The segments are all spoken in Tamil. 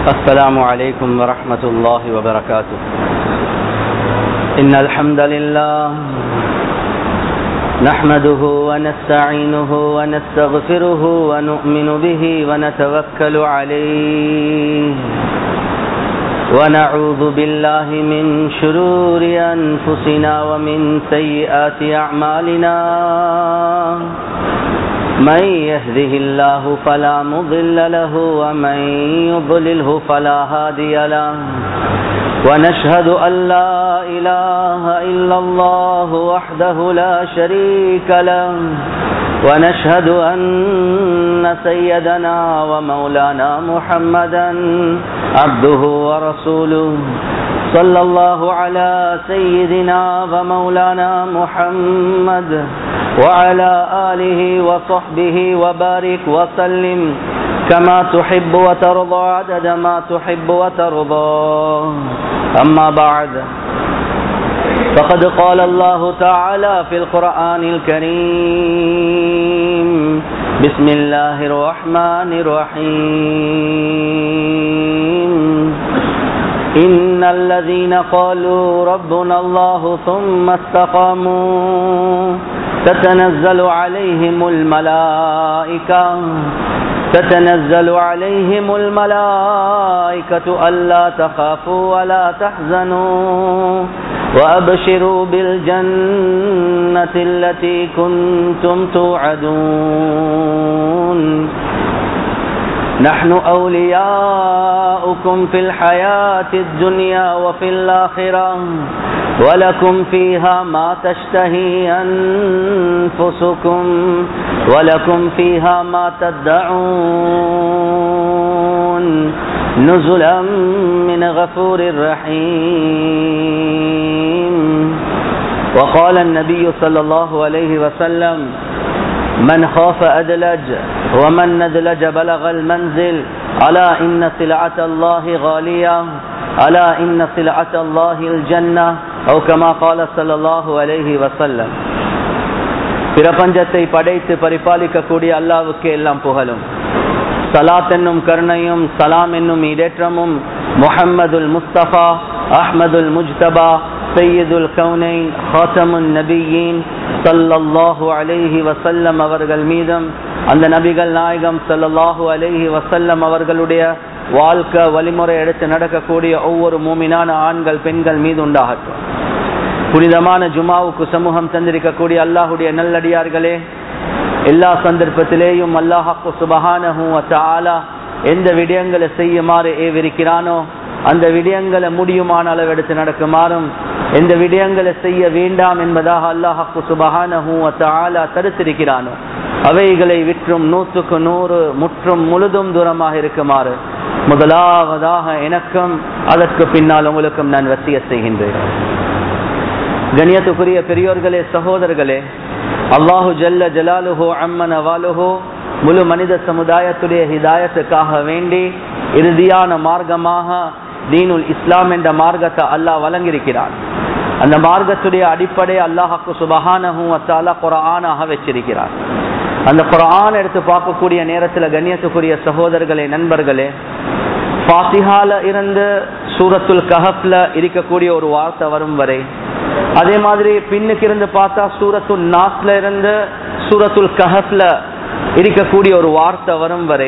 السلام عليكم ورحمة الله وبركاته إن الحمد لله نحمده ونستعينه ونستغفره ونؤمن به ونتوكل عليه ونعوذ بالله من شرور أنفسنا ومن سيئات أعمالنا من يهده الله فلا مضل له ومن يضلله فلا هادي له ونشهد أن لا إله إلا الله وحده لا شريك له ونشهد أن سيدنا ومولانا محمدا عبده ورسوله صلى الله على سيدنا ومولانا محمد وعلى آله وصحبه وبارك وسلم كما تحب وترضى عدد ما تحب وترضى أما بعد فقد قال الله تعالى في القرآن الكريم بسم الله الرحمن الرحيم إن الذين قالوا ربنا الله ثم استقاموا تتنزل عليهم الملائكة تتنزل عليهم الملائكة ألا تخافوا ولا تحزنوا وأبشروا بالجنة التي كنتم توعدون نحن أولياؤكم في الحياة الدنيا وفي الآخرة ولكم فيها ما تشتهي أنفسكم ولكم فيها ما تدعون نزلا من غفور رحيم وقال النبي صلى الله عليه وسلم من خاف أدلج ومن ندلج بلغ المنزل ألا إن سلعة الله غالية ألا إن سلعة الله الجنة أو كما قال صلى الله عليه وسلم பிரபஞ்சத்தை படைத்து பரிபாலிக்கக்கூடிய அல்லாவுக்கு எல்லாம் புகழும் சலாத் என்னும் கருணையும் சலாம் என்னும் இடேற்றமும் முஹம்மதுல் முஸ்தபா அஹ்மதுல் முஜ்தபா சையதுல் கவுனைன் ஹாத்தமுன் நபியின் சல்லல்லாஹு அலைஹி வசல்லம் அவர்கள் மீதும் அந்த நபிகள் நாயகம் சல்லல்லாஹு அலைஹி வசல்லம் அவர்களுடைய வாழ்க்கை வழிமுறை எடுத்து நடக்கக்கூடிய ஒவ்வொரு மூமினான ஆண்கள் பெண்கள் மீது உண்டாகட்டும் புனிதமான ஜுமாவுக்கு சமூகம் தந்திருக்கக்கூடிய அல்லாஹுடைய நல்லடியார்களே எல்லா சந்தர்ப்பத்திலேயும் அல்லாஹாக்கு சுபஹானஹூ ஆலா எந்த விடயங்களை செய்யுமாறு ஏவிருக்கிறானோ அந்த விடயங்களை முடியுமான அளவு எடுத்து நடக்குமாறும் எந்த விடயங்களை செய்ய வேண்டாம் என்பதாக அல்லாஹாக்கு சுபஹானஹூ ஆலா தடுத்திருக்கிறானோ அவைகளை விற்றும் நூற்றுக்கு நூறு முற்றும் முழுதும் தூரமாக இருக்குமாறு முதலாவதாக எனக்கும் அதற்கு பின்னால் உங்களுக்கும் நான் வசிய செய்கின்றேன் கணியத்துக்குரிய பெரியோர்களே சகோதரர்களே அல்லாஹு ஜல்ல ஜலாலுஹோ அம்மன் அவாலுஹோ முழு மனித சமுதாயத்துடைய ஹிதாயத்துக்காக வேண்டி இறுதியான மார்க்கமாக தீனுல் இஸ்லாம் என்ற மார்க்கத்தை அல்லாஹ் வழங்கியிருக்கிறான் அந்த மார்க்கத்துடைய அடிப்படை அல்லாஹாக்கு சுபஹானஹூ அத்தாலா குரானாக வச்சிருக்கிறார் அந்த குரான் எடுத்து பார்க்கக்கூடிய நேரத்தில் கண்ணியத்துக்குரிய சகோதரர்களே நண்பர்களே ஃபாத்திஹால இருந்து சூரத்துல் கஹப்ல இருக்கக்கூடிய ஒரு வார்த்தை வரும் வரை அதே மாதிரி பின்னுக்கு இருந்து பார்த்தா சூரத்துல் நாஸ்ல இருந்து சூரத்துல் கஹப்ல இருக்கக்கூடிய ஒரு வார்த்தை வரும் வரை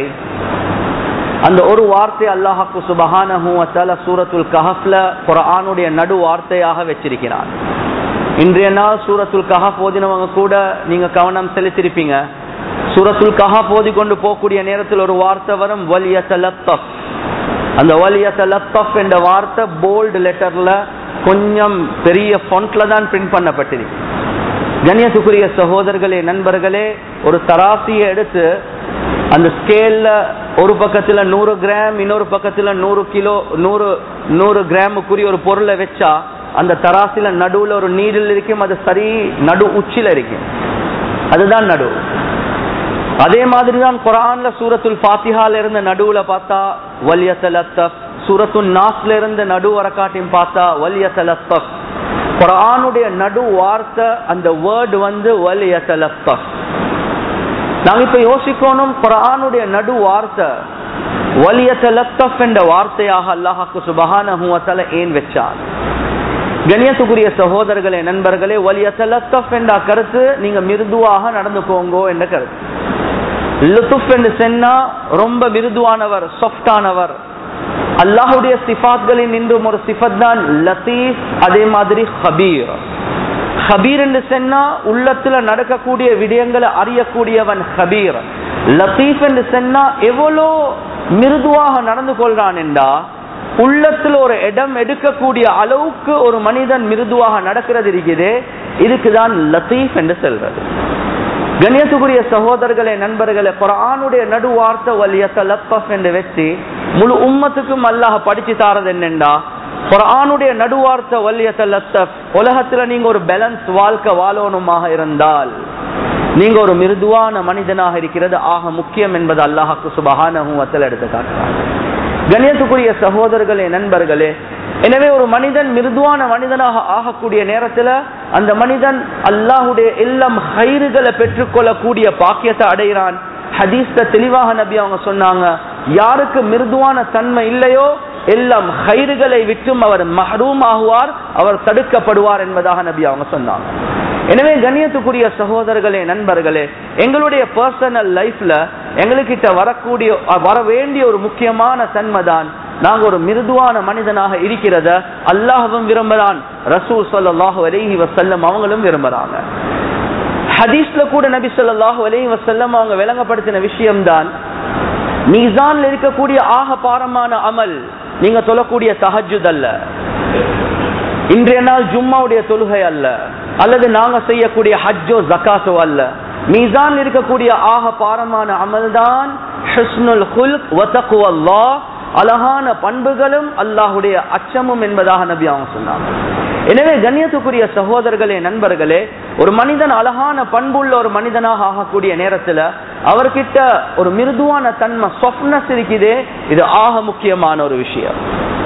அந்த ஒரு வார்த்தை அல்லாஹாக்கு சுபஹானஹூ சூரத்துல் கஹப்ல குரானுடைய நடு வார்த்தையாக வச்சிருக்கிறான் இன்றைய நாள் சூரத்துல் கஹப் ஓதினவங்க கூட நீங்க கவனம் செலுத்திருப்பீங்க சூரத்துல் கஹப் ஓதி கொண்டு போகக்கூடிய நேரத்தில் ஒரு வார்த்தை வரும் வலியத்தலத்தப் அந்த வலியத்தலத்தப் என்ற வார்த்தை போல்டு லெட்டர்ல கொஞ்சம் பெரிய ஃபொண்ட்ல தான் பிரிண்ட் பண்ணப்பட்டிருக்கு கண்ணியத்துக்குரிய சகோதரர்களே நண்பர்களே ஒரு தராசியை எடுத்து அந்த ஸ்கேல்ல ஒரு பக்கத்துல நூறு கிராம் இன்னொரு பக்கத்துல நூறு கிலோ நூறு நூறு கிராமுக்குரிய ஒரு பொருளை வச்சா அந்த தராசில நடுவுல ஒரு நீரில் இருக்கும் அது சரி நடு உச்சில இருக்கும் அதுதான் நடு அதே மாதிரி தான் குரான்ல சூரத்துல் ஃபாத்திஹால இருந்த நடுவுல பார்த்தா வலியத்தலத்தப் சூரத்துல் நாஸ்ல இருந்த நடு வரக்காட்டியும் பார்த்தா வலியத்தலத்தப் குரானுடைய நடு வார்த்தை அந்த வேர்டு வந்து வலியத்தலத்தப் நாங்க இப்ப யோசிக்கணும் குரானுடைய நடு வார்த்தை வலியத்தலத்தப் என்ற வார்த்தையாக அல்லாஹாக்கு சுபஹானஹு வதஆலா ஏன் வச்சார் கணியத்துக்குரிய சகோதரர்களே நண்பர்களே வலியத்தலத்தப் என்ற கருத்து நீங்க மிருதுவாக நடந்துக்கோங்கோ என்ற கருத்து லுத்துப் என்று சொன்னா ரொம்ப மிருதுவானவர் சாஃப்டானவர் அல்லாஹுடைய சிஃபாத்களில் நின்றும் ஒரு சிஃபத் தான் லத்தீஃப் அதே மாதிரி ஹபீர் ஹபீர் என்று சொன்னா உள்ளத்துல நடக்கக்கூடிய விடயங்களை அறியக்கூடியவன் ஹபீர் லத்தீஃப் என்று சொன்னா எவ்வளோ மிருதுவாக நடந்து கொள்றான் என்றா உள்ளத்துல ஒரு இடம் எடுக்கக்கூடிய அளவுக்கு ஒரு மனிதன் மிருதுவாக நடக்கிறது இருக்குது இதுக்குதான் லத்தீஃப் என்று சொல்றது கண்ணியத்துக்குரிய சகோதரர்களே நண்பர்களே குரானுடைய நடுவார்த்தை வலியத்த லத்தப் என்று வச்சு முழு உம்மத்துக்கும் அல்லாஹ் படிச்சு தாரது என்னண்டா குரானுடைய நடுவார்த்தை வலியத்த லத்தப் உலகத்துல நீங்க ஒரு பேலன்ஸ் வாழ்க்கை வாழணுமாக இருந்தால் நீங்க ஒரு மிருதுவான மனிதனாக இருக்கிறது ஆக முக்கியம் என்பது அல்லாஹாக்கு சுபகானத்தில் எடுத்து காட்டுறாங்க கண்ணியத்துக்குரிய சகோதரர்களே நண்பர்களே எனவே ஒரு மனிதன் மிருதுவான மனிதனாக ஆகக்கூடிய நேரத்துல அந்த மனிதன் அல்லாஹுடைய எல்லாம் ஹைறுகளை பெற்றுக்கொள்ளக்கூடிய பாக்கியத்தை அடைகிறான் ஹதீஸ்ல தெளிவாக நபி அவங்க சொன்னாங்க யாருக்கு மிருதுவான தன்மை இல்லையோ எல்லாம் ஹைறுகளை விட்டும் அவர் மஹரூம் ஆகுவார் அவர் தடுக்கப்படுவார் என்பதாக நபி அவங்க சொன்னாங்க எனவே கண்ணியத்துக்குரிய சகோதரர்களே நண்பர்களே எங்களுடைய பர்சனல் லைஃப்ல எங்களுக்கிட்ட வரக்கூடிய வர வேண்டிய ஒரு முக்கியமான தன்மை தான் நாங்க ஒரு மிருதுவான மனிதனாக இருக்கிறத அல்லாஹும் விரும்புறான் ரசூல் சொல்லாஹு அலைஹி வசல்லம் அவங்களும் விரும்புறாங்க ஹதீஸ்ல கூட நபி சொல்லாஹு அலைஹி வசல்லம் அவங்க விளங்கப்படுத்தின விஷயம்தான் மீசான்ல இருக்கக்கூடிய ஆக பாரமான அமல் நீங்க சொல்லக்கூடிய தஹஜுத் அல்ல இன்றைய நாள் ஜும்மாவுடைய தொழுகை அல்ல அல்லது நாங்க செய்யக்கூடிய ஹஜ்ஜோ ஜக்காத்தோ அல்ல மீசான் இருக்கக்கூடிய ஆக பாரமான அமல்தான் அழகான பண்புகளும் அல்லாஹுடைய அச்சமும் என்பதாக நபி அவங்க சொன்னாங்க எனவே கண்ணியத்துக்குரிய சகோதரர்களே நண்பர்களே ஒரு மனிதன் அழகான பண்புள்ள ஒரு மனிதனாக ஆகக்கூடிய நேரத்துல அவர்கிட்ட ஒரு மிருதுவான தன்மை சொப்னஸ் இருக்குதே இது ஆக முக்கியமான ஒரு விஷயம்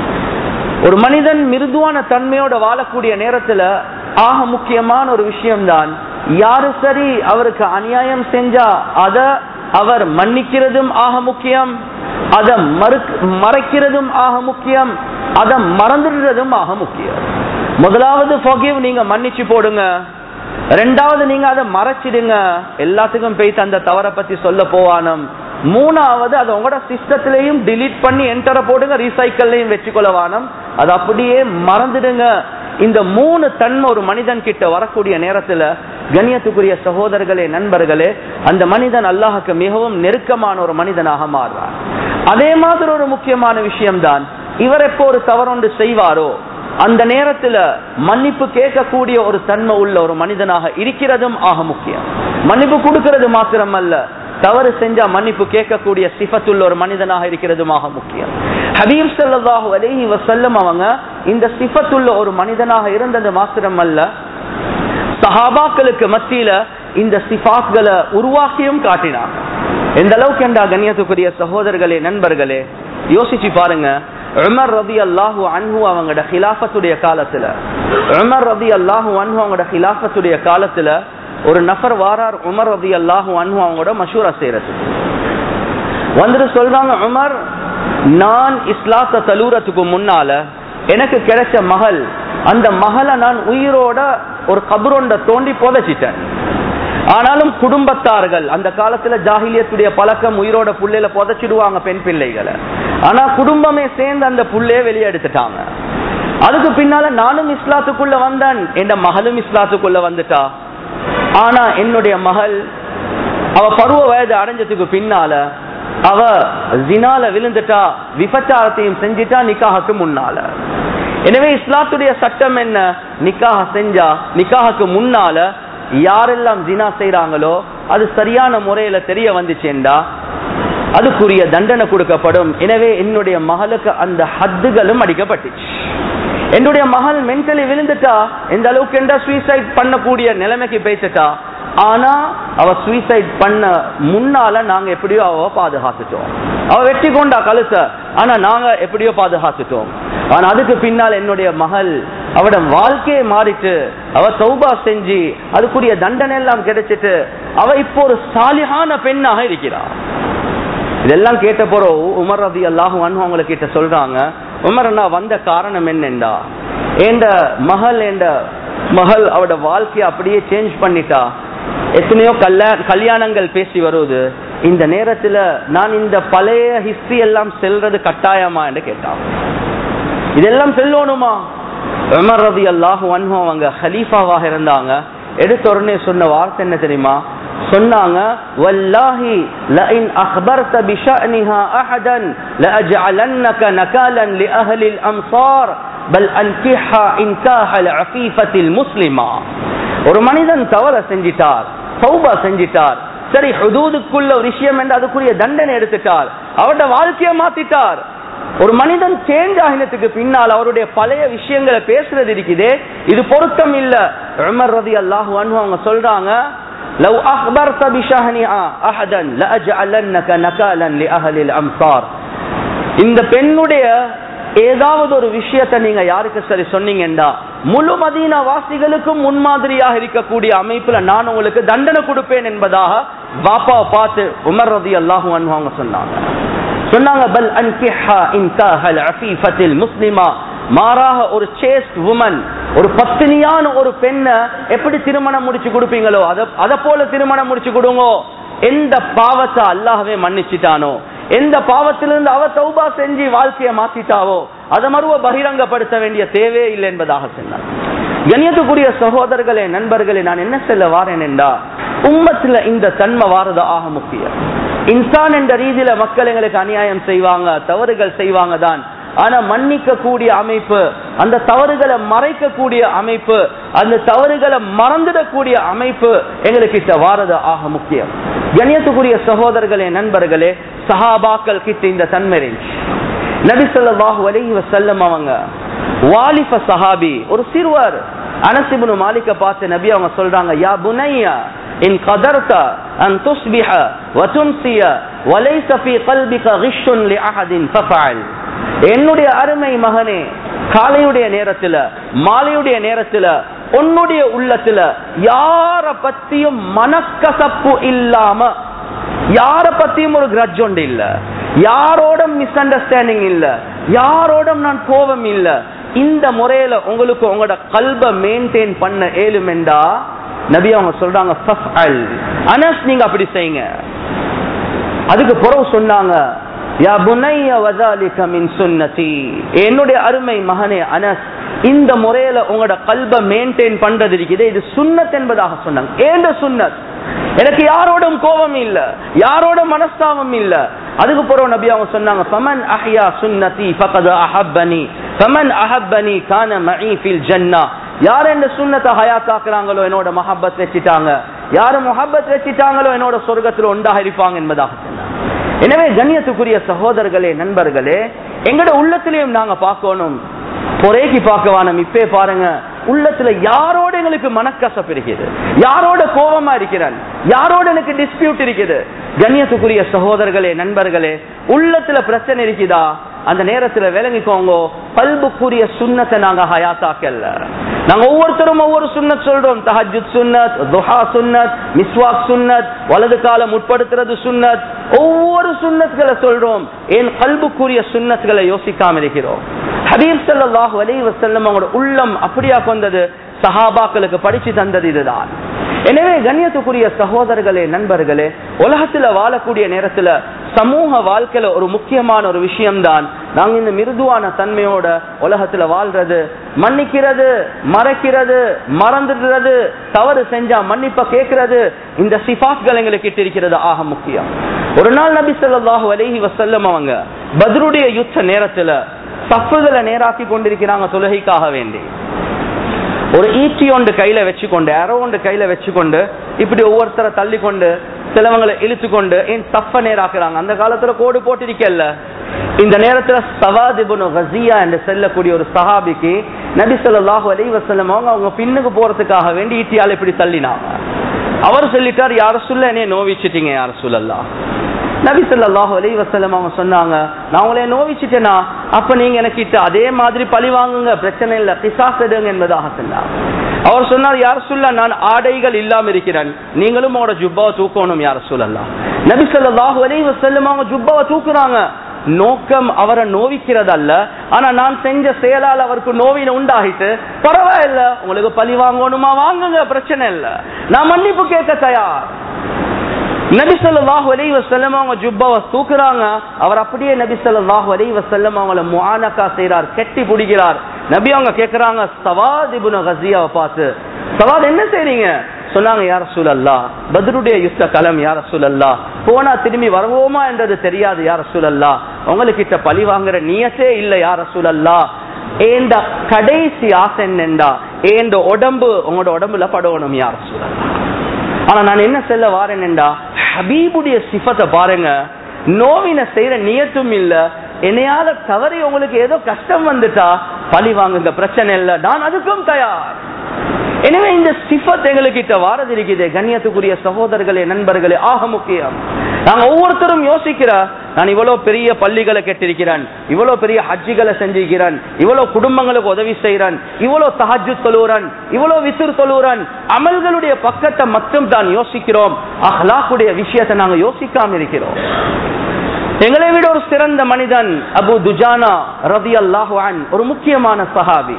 ஒரு மனிதன் மிருதுவான தன்மையோட வாழக்கூடிய நேரத்துல ஆக முக்கியமான ஒரு விஷயம்தான் யாரு சரி அவருக்கு அநியாயம் செஞ்சா அத அவர் மன்னிக்கிறதும் ஆக முக்கியம் அதை மறைக்கிறதும் ஆக முக்கியம் அதை மறந்துடுறதும் ஆக முக்கியம் முதலாவது forgive நீங்க மன்னிச்சு போடுங்க ரெண்டாவது நீங்க அதை மறைச்சிடுங்க எல்லாத்துக்கும் போய் அந்த தவறை பத்தி சொல்ல போவானம் மூணாவது அதை உங்களோட சிஸ்டத்திலையும் டிலீட் பண்ணி என்டரை போடுங்க ரீசைக்கிள்லையும் வச்சுக்கொள்ள வானம் அது அப்படியே மறந்துடுங்க இந்த மூணு தன்மை ஒரு மனிதன் கிட்ட வரக்கூடிய நேரத்துல கண்ணியத்துக்குரிய சகோதரர்களே நண்பர்களே அந்த மனிதன் அல்லாஹுக்கு மிகவும் நெருக்கமான ஒரு மனிதனாக மாறுறார் அதே மாதிரி ஒரு முக்கியமான விஷயம்தான் இவர் எப்போ ஒரு தவறொன்று செய்வாரோ அந்த நேரத்துல மன்னிப்பு கேட்கக்கூடிய ஒரு தன்மை உள்ள ஒரு மனிதனாக இருக்கிறதும் ஆக முக்கியம் மன்னிப்பு கொடுக்கிறது மாத்திரம் அல்ல தவறு செஞ்சா மன்னிப்பு கேட்கக்கூடிய சிஃபத்துள்ள ஒரு மனிதனாக இருக்கிறதுமாக முக்கியம் ஹபீப் சல்லாஹு அலைஹி வசல்லம் அவங்க இந்த சிஃபத்துள்ள ஒரு மனிதனாக இருந்தது மாத்திரம் அல்ல சஹாபாக்களுக்கு மத்தியில இந்த சிஃபாக்களை உருவாக்கியும் காட்டினாங்க எந்த அளவுக்கு என்றா கண்ணியத்துக்குரிய சகோதரர்களே நண்பர்களே யோசிச்சு பாருங்க உமர் ரதி அல்லாஹு அன்ஹு அவங்களோட ஹிலாஃபத்துடைய காலத்துல உமர் ரதி அல்லாஹு அன்ஹு அவங்களோட ஹிலாஃபத்துடைய காலத்துல ஒரு நபர் வாரார் உமர் ரதி அல்லாஹு அன்ஹு அவங்களோட மஷூரா செய்யறது வந்துட்டு சொல்றாங்க உமர் நான் இஸ்லாத்த தலூரத்துக்கு முன்னால எனக்கு கிடைச்ச மகள் அந்த மகளை நான் உயிரோட ஒரு கபரோண்ட தோண்டி புதைச்சிட்டேன் ஆனாலும் குடும்பத்தார்கள் அந்த காலத்துல ஜாகிலியத்துடைய பழக்கம் உயிரோட புள்ளையில புதைச்சிடுவாங்க பெண் பிள்ளைகளை ஆனா குடும்பமே சேர்ந்து அந்த புள்ளைய வெளியே எடுத்துட்டாங்க அதுக்கு பின்னால நானும் இஸ்லாத்துக்குள்ள வந்தேன் என் மகளும் இஸ்லாத்துக்குள்ள வந்துட்டா ஆனா என்னுடைய மகள் அவ பருவ வயது அடைஞ்சதுக்கு பின்னால அவ ஜினால விழுந்துட்டா விபச்சாரத்தையும் செஞ்சிட்டா நிக்காஹுக்கு முன்னால எனவே இஸ்லாத்துடைய சட்டம் என்ன நிக்காக செஞ்சா நிக்காஹுக்கு முன்னால யாரெல்லாம் ஜினா செய்யறாங்களோ அது சரியான முறையில தெரிய வந்துச்சேண்டா அதுக்குரிய தண்டனை கொடுக்கப்படும் எனவே என்னுடைய மகளுக்கு அந்த ஹத்துகளும் அடிக்கப்பட்டுச்சு என்னுடைய மகள் மென்டலி விழுந்துட்டா எந்த அளவுக்கு என்றா சூசைட் பண்ணக்கூடிய நிலைமைக்கு பேசிட்டா ஆனா அவ சூசைட் பண்ண முன்னால நாங்க எப்படியோ அவ பாதுகாத்துட்டோம் அவ வெட்டி கொண்டா கழுத்த ஆனா நாங்க எப்படியோ பாதுகாத்துட்டோம் ஆனா அதுக்கு பின்னால் என்னுடைய மகள் அவட வாழ்க்கையை மாறிட்டு அவ சௌபா செஞ்சு அதுக்குரிய தண்டனை எல்லாம் கிடைச்சிட்டு அவ இப்போ ஒரு சாலிகான பெண்ணாக இருக்கிறார் இதெல்லாம் கேட்ட பிறகு உமர் ரதி அல்லாஹு அன்ஹு அவங்களை கிட்ட சொல்றாங்க உமர் அண்ணா வந்த காரணம் என்னண்டா என்ற மகள் என்ற மகள் அவட வாழ்க்கையை அப்படியே சேஞ்ச் பண்ணிட்டா எத்தனையோ கல்யா கல்யாணங்கள் பேசி வருவது இந்த நேரத்துல நான் இந்த பழைய ஹிஸ்டரி எல்லாம் செல்றது கட்டாயமா என்று கேட்டான் இதெல்லாம் செல்லணுமா உமர் ரதி அல்லாஹு அன்ஹு அவங்க ஹலீஃபாவாக இருந்தாங்க எடுத்த உடனே சொன்ன வார்த்தை என்ன தெரியுமா சொன்னாங்க வல்லாஹி லஇன் அخبرت بشأنها احدا لاجعلنك نكالا لاهل الامصار بل انكحها انكاح العفيفه المسلمه ஒரு மனிதன் தவற செஞ்சிட்டார் தௌபா செஞ்சிட்டார் சரி ஹுதூதுக்குள்ள ஒரு விஷயம் என்று அதுக்குரிய தண்டனை எடுத்துட்டார் அவருடைய வாழ்க்கையை மாத்திட்டார் ஒரு மனிதன் சேஞ்ச் ஆகினத்துக்கு பின்னால் அவருடைய பழைய விஷயங்களை பேசுறது இருக்குதே இது பொருத்தம் இல்ல உமர் ரதி அல்லாஹு அன்ஹு அவங்க சொல்றாங்க لو أخبرت بشهنها أحدا لأجعلنك نكالا لأهل الأمصار இந்த பெண்ணுடைய ஏதாவது ஒரு விஷயத்தை நீங்க யாருக்கு சரி சொன்னீங்கன்னா முழு மதீனா வாசிகளுக்கும் முன்மாதிரியாக இருக்கக்கூடிய அமைப்புல நான் உங்களுக்கு தண்டனை கொடுப்பேன் என்பதாக பாப்பாவை பார்த்து உமர் ரதி அல்லாஹு அன்ஹு அவங்க சொன்னாங்க சொன்னாங்க பல் அன்கிஹா இன்காஹல் அஃபீஃபத்தில் முஸ்லிமா மாறாக ஒரு சேஸ்ட் உமன் ஒரு பத்தினியான ஒரு பெண்ணை எப்படி திருமணம் முடிச்சு கொடுப்பீங்களோ அத அத போல திருமணம் முடிச்சு கொடுங்க எந்த பாவத்தை அல்லாஹ்வே மன்னிச்சிட்டானோ எந்த பாவத்திலிருந்து அவ தௌபா செஞ்சு வாழ்க்கையை மாத்திட்டாவோ அதை மறுவ பகிரங்கப்படுத்த வேண்டிய தேவையே இல்லை என்பதாக சொன்னார் கண்ணியத்துக்குரிய சகோதரர்களே நண்பர்களே நான் என்ன சொல்ல வாரேன் என்றா உம்மத்துல இந்த தன்மை வாரது ஆக முக்கியம் இன்சான் என்ற ரீதியில மக்கள் எங்களுக்கு அநியாயம் செய்வாங்க தவறுகள் செய்வாங்க தான் ஆனா மன்னிக்க கூடிய அமைப்பு அந்த தவறுகளை மறைக்கக்கூடிய அமைப்பு அந்த தவறுகளை மறந்துடக்கூடிய அமைப்பு எங்களுக்கு கிட்ட வாரது ஆக முக்கியம் கண்ணியத்துக்குரிய சகோதரர்களே நண்பர்களே சஹாபாக்கள் கிட்ட இந்த தன்மை இருந்துச்சு நபி ஸல்லல்லாஹு அலைஹி வஸல்லம் அவங்க வாலிப சஹாபி ஒரு சிறுவர் அனசிபுனு மாலிக்க பார்த்து நபி அவங்க சொல்றாங்க யா புனையா இன் கதர்த அன் துஸ்பிஹ வதும்சிய வலைஸ ஃபீ கல்பிக கிஷ்ஷுன் லிஅஹதின் ஃபஃஅல் என்னுடைய அருமை மகனே காலையுடைய நேரத்துல மாலையுடைய நேரத்துல உன்னுடைய உள்ளத்துல யார பத்தியும் மனக்கசப்பு இல்லாம யார பத்தியும் ஒரு கிரட்ஜ் ஒன்று இல்ல யாரோட மிஸ் அண்டர்ஸ்டாண்டிங் இல்ல யாரோட நான் கோபம் இல்ல இந்த முறையில உங்களுக்கு உங்களோட கல்ப மெயின்டைன் பண்ண ஏழுமெண்டா நபி அவங்க சொல்றாங்க ஃபஃஅல். அனஸ் நீங்க அப்படி செய்யுங்க அதுக்கு பிறகு சொன்னாங்க யா புனைய வதாலிக மின் சுன்னதி என்னுடைய அருமை மகனே அனஸ் இந்த முறையில உங்களோட கல்ப மெயின்டைன் பண்றது இருக்குது இது சுன்னத் என்பதாக சொன்னாங்க ஏண்ட சுன்னத் எனக்கு யாரோடும் கோபம் இல்ல யாரோட மனஸ்தாபம் இல்ல அதுக்கு பிறகு நபி அவங்க சொன்னாங்க ஃபமன் அஹ்யா சுன்னதி ஃபகத் அஹப்பனி ஃபமன் அஹப்பனி கான மஇ ஃபில் ஜன்னா யார் இந்த சுன்னத்தை ஹயாத்தாக்குறாங்களோ என்னோட மஹப்பத் வச்சிட்டாங்க யாரு முஹப்பத் வச்சிட்டாங்களோ என்னோட சொர்க்கத்தில் ஒன்றாக இருப்பாங்க என்பதாக சொன்னாங்க எனவே கண்ணியத்துக்குரிய சகோதரர்களே நண்பர்களே எங்கட உள்ளத்திலையும் நாங்க பார்க்கணும் குறைக்கு பார்க்க வானம் இப்பே பாருங்க உள்ளத்துல யாரோட எங்களுக்கு மனக்கசப்பு இருக்குது யாரோட கோபமா இருக்கிறான் யாரோட எனக்கு டிஸ்பியூட் இருக்குது கண்ணியத்துக்குரிய சகோதரர்களே நண்பர்களே உள்ளத்துல பிரச்சனை இருக்குதா அந்த நேரத்துல விளங்கிக்கோங்க பல்புக்குரிய சுண்ணத்தை நாங்க ஹயாத்தாக்கல்ல நாங்க ஒவ்வொருத்தரும் ஒவ்வொரு சுன்னத் சொல்றோம் தஹஜுத் சுன்னத் துஹா சுன்னத் மிஸ்வாக் சுன்னத் வலது காலம் உட்படுத்துறது சுன்னத் ஒவ்வொரு சுன்னத்களை சொல்றோம் ஏன் கல்புக்குரிய சுன்னத்களை யோசிக்காம இருக்கிறோம் ஹபீப் ஸல்லல்லாஹு அலைஹி வஸல்லம் அவங்களோட உள்ளம் அப்படியா கொண்டது சஹாபாக்களுக்கு படிச்சு தந்தது இதுதான் எனவே கண்ணியத்துக்குரிய சகோதரர்களே நண்பர்களே உலகத்துல வாழக்கூடிய நேரத்துல சமூக வாழ்க்கையில ஒரு முக்கியமான ஒரு விஷயம்தான் நாங்க இந்த மிருதுவான தன்மையோட உலகத்துல வாழ்றது மன்னிக்கிறது மறைக்கிறது மறந்துடுறது தவறு செஞ்சா மன்னிப்ப கேட்கிறது இந்த சிபாஸ்கள் எங்களுக்கு இருக்கிறது ஆக முக்கியம் ஒரு நாள் நபி ஸல்லல்லாஹு அலைஹி வஸல்லம் அவங்க பத்ருடைய யுத்த நேரத்துல சஃப்புகளை நேராக்கி கொண்டிருக்கிறாங்க தொழுகைக்காக வேண்டி ஒரு ஈட்டி ஒன்று கையில வச்சுக்கொண்டு அரோ ஒன்று கையில வச்சுக்கொண்டு இப்படி ஒவ்வொருத்தரை தள்ளி கொண்டு சிலவங்களை இழுத்து கொண்டு ஏன் தப்ப நேராக்குறாங்க அந்த காலத்துல கோடு போட்டிருக்கல இந்த நேரத்துல சவாதிபுனு கசியா என்று செல்லக்கூடிய ஒரு சஹாபிக்கு நபி ஸல்லல்லாஹு அலைஹி வஸல்லம் அவங்க அவங்க பின்னுக்கு போறதுக்காக வேண்டி ஈட்டியால் இப்படி தள்ளினாங்க அவர் சொல்லிட்டார் யார சொல்ல என்னைய நோவிச்சிட்டீங்க யார சொல்லலாம் நபி ஸல்லல்லாஹு அலைஹி வஸல்லம் அவங்க சொன்னாங்க நான் உங்களை நோவிச்சிட்டேனா அப்ப நீங்க எனக்கிட்ட அதே மாதிரி பழி வாங்குங்க பிரச்சனை இல்ல பிசாஸ் எடுங்க என்பதாக சொன்னார் அவர் சொன்னார் யார் சொல்ல நான் ஆடைகள் இல்லாம இருக்கிறேன் நீங்களும் உங்களோட ஜுப்பாவை தூக்கணும் யார் சொல்லலாம் நபி ஸல்லல்லாஹு அலைஹி வஸல்லம் அவங்க ஜுப்பாவை தூக்குறாங்க நோக்கம் அவரை நோவிக்கிறதல்ல ஆனா நான் செஞ்ச செயலால் அவருக்கு நோவின உண்டாகிட்டு பரவாயில்ல உங்களுக்கு பழி வாங்கணுமா வாங்குங்க பிரச்சனை இல்ல நான் மன்னிப்பு கேட்க தயார் நபி ஸல்லல்லாஹு அலைஹி வஸல்லம் அவங்க ஜுப்பாவை தூக்குறாங்க அவர் அப்படியே நபி ஸல்லல்லாஹு அலைஹி வஸல்லம் அவங்கள முஆனகா செய்றார் கெட்டி பிடிக்கிறார் நபி அவங்க கேக்குறாங்க சவாத் இப்னு கஸியாவை பார்த்து சவாத் என்ன செய்றீங்க சொன்னாங்க யார சூழல்லா பத்ருடைய யுத்த களம் யார சூழல்லா போனா திரும்பி வருவோமா என்றது தெரியாது யார சூழல்லா உங்களுக்கிட்ட பழி வாங்குற நியத்தே இல்ல யார சூழல்லா ஏண்ட கடைசி ஆசை என்னண்டா ஏண்ட உடம்பு உங்களோட உடம்புல படணும் யார சூழல்லா ஆனா நான் என்ன செல்ல வாரேன்டா ஹபீபுடைய சிஃபத்தை பாருங்க நோவின செய்யற நியத்தும் இல்ல என்னையால தவறி உங்களுக்கு ஏதோ கஷ்டம் வந்துட்டா பழி வாங்குங்க பிரச்சனை இல்ல நான் அதுக்கும் தயார் எனவே இந்த சிஃபத் எங்களுக்கிட்ட வாரது இருக்குது கண்ணியத்துக்குரிய சகோதரர்களே நண்பர்களே ஆக முக்கியம் நாங்க ஒவ்வொருத்தரும் யோசிக்கிற நான் இவ்வளவு பெரிய பள்ளிகளை கெட்டிருக்கிறேன் இவ்வளவு பெரிய ஹஜ்ஜிகளை செஞ்சிருக்கிறேன் இவ்வளவு குடும்பங்களுக்கு உதவி செய்யறேன் இவ்வளவு தஹஜு தொழுறன் இவ்வளவு விசிறு தொழுறன் அமல்களுடைய பக்கத்தை மட்டும் தான் யோசிக்கிறோம் அஹ்லாக்குடைய விஷயத்தை நாங்க யோசிக்காம இருக்கிறோம் எங்களை விட ஒரு சிறந்த மனிதன் அபு துஜானா ரதி அல்லாஹான் ஒரு முக்கியமான சஹாபி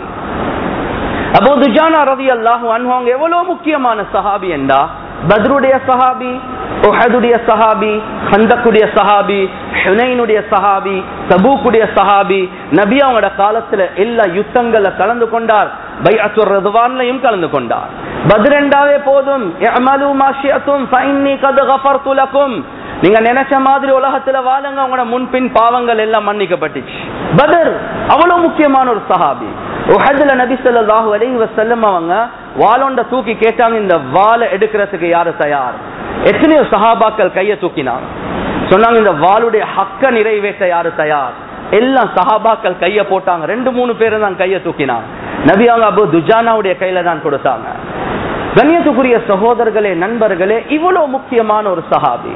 அபு துஜானா ரதி அல்லாஹு அவங்க எவ்வளவு முக்கியமான சஹாபி என்றா பத்ருடைய சஹாபி உஹதுடைய சஹாபி ஹந்தக்குடைய சஹாபி ஹுனைனுடைய சஹாபி தபூக்குடைய சஹாபி நபி அவங்களோட காலத்துல எல்லா யுத்தங்கள்ல கலந்து கொண்டார் பைஅத்துர் ரதுவான்லையும் கலந்து கொண்டார் பத்ரெண்டாவே போதும் இஅமலு மா ஷிஅதும் ஃபஇன்னி கத் கஃபர்து லக்கும் நீங்க நினைச்ச மாதிரி உலகத்துல வாழுங்க உங்களோட முன்பின் பாவங்கள் எல்லாம் மன்னிக்கப்பட்டுச்சு பதர் அவ்வளவு முக்கியமான ஒரு சஹாபி உஹதுல நபி ஸல்லல்லாஹு அலைஹி வஸல்லம் அவங்க வாளொண்ட தூக்கி கேட்டாங்க இந்த வாளை எடுக்கிறதுக்கு யாரு தயார் எத்தனையோ சஹாபாக்கள் கைய தூக்கினாங்க சொன்னாங்க இந்த வாளுடைய ஹக்க நிறைவேற்ற யாரு தயார் எல்லாம் சஹாபாக்கள் கைய போட்டாங்க ரெண்டு மூணு பேரும் தான் கைய தூக்கினாங்க நபி அவங்க அபு துஜானாவுடைய கையில தான் கொடுத்தாங்க கண்ணியத்துக்குரிய சகோதரர்களே நண்பர்களே இவ்வளவு முக்கியமான ஒரு சஹாபி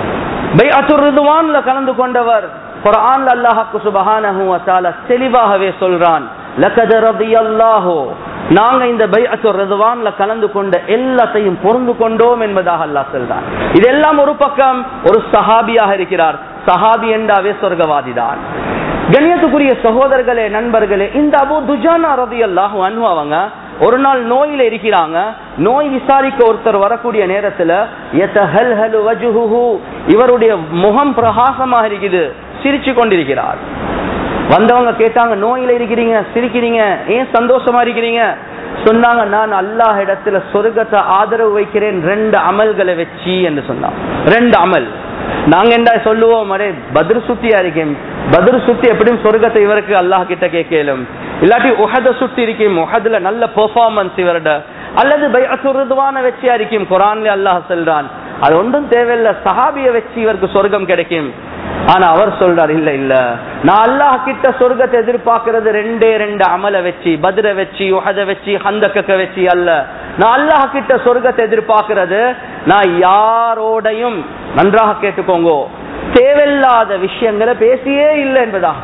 பைஅத்துர் கலந்து கொண்டவர் குர்ஆன்ல அல்லாஹ் சுப்ஹானஹு வ தஆலா தெளிவாகவே சொல்றான் லகத் ரதியல்லாஹு நாங்க இந்த பைஅத்துர் ரிதுவான்ல கலந்து கொண்ட எல்லாத்தையும் பொருந்து கொண்டோம் என்பதாக அல்லாஹ் சொல்றான் இதெல்லாம் ஒரு பக்கம் ஒரு சஹாபியாக இருக்கிறார் சஹாபி என்றாவே சொர்க்கவாதி தான் கண்ணியத்துக்குரிய சகோதரர்களே நண்பர்களே இந்த அபு துஜானா ரதி அல்லாஹு அன்பு அவங்க ஒரு நாள் நோயில இருக்கிறாங்க நோய் விசாரிக்க ஒருத்தர் வரக்கூடிய நேரத்துல யதஹல்ஹலு வஜ்ஹுஹு இவருடைய முகம் பிரகாசமாக இருக்குது சிரிச்சு கொண்டிருக்கிறார் வந்தவங்க கேட்டாங்க நோயில இருக்கிறீங்க சிரிக்கிறீங்க ஏன் சந்தோஷமா இருக்கிறீங்க சொன்னாங்க நான் அல்லாஹ் இடத்துல சொர்க்கத்தை ஆதரவு வைக்கிறேன் ரெண்டு அமல்களை வச்சு என்று சொன்னாங்க ரெண்டு அமல் நாங்க என்ன சொல்லுவோம் அரே பத்ர் சுத்தியா இருக்கேன் பத்ர் சுத்தி எப்படியும் சொர்க்கத்தை இவருக்கு அல்லாஹ் கிட்ட கேட்கலும் இல்லாட்டி உஹத சுத்தி இருக்கும் உஹதுல நல்ல பெர்ஃபார்மன்ஸ் இவரோட அல்லது பைஅத்துருதுவான வச்சியா இருக்கும் குரான்ல அல்லாஹ் சொல்றான் அது ஒன்றும் தேவையில்லை சஹாபிய வச்சு இவருக்கு சொர்க்கம் கிடைக்கும் ஆனா அவர் சொல்றார் இல்ல இல்ல நான் அல்லாஹ் கிட்ட சொர்க்கத்தை எதிர்பார்க்கறது ரெண்டே ரெண்டு அமல வச்சு பதிர வச்சு உஹத வச்சு ஹந்தக்க வச்சு அல்ல நான் அல்லாஹ் கிட்ட சொர்க்கத்தை எதிர்பார்க்கறது நான் யாரோடையும் நன்றாக கேட்டுக்கோங்க தேவையில்லாத விஷயங்களை பேசியே இல்லை என்பதா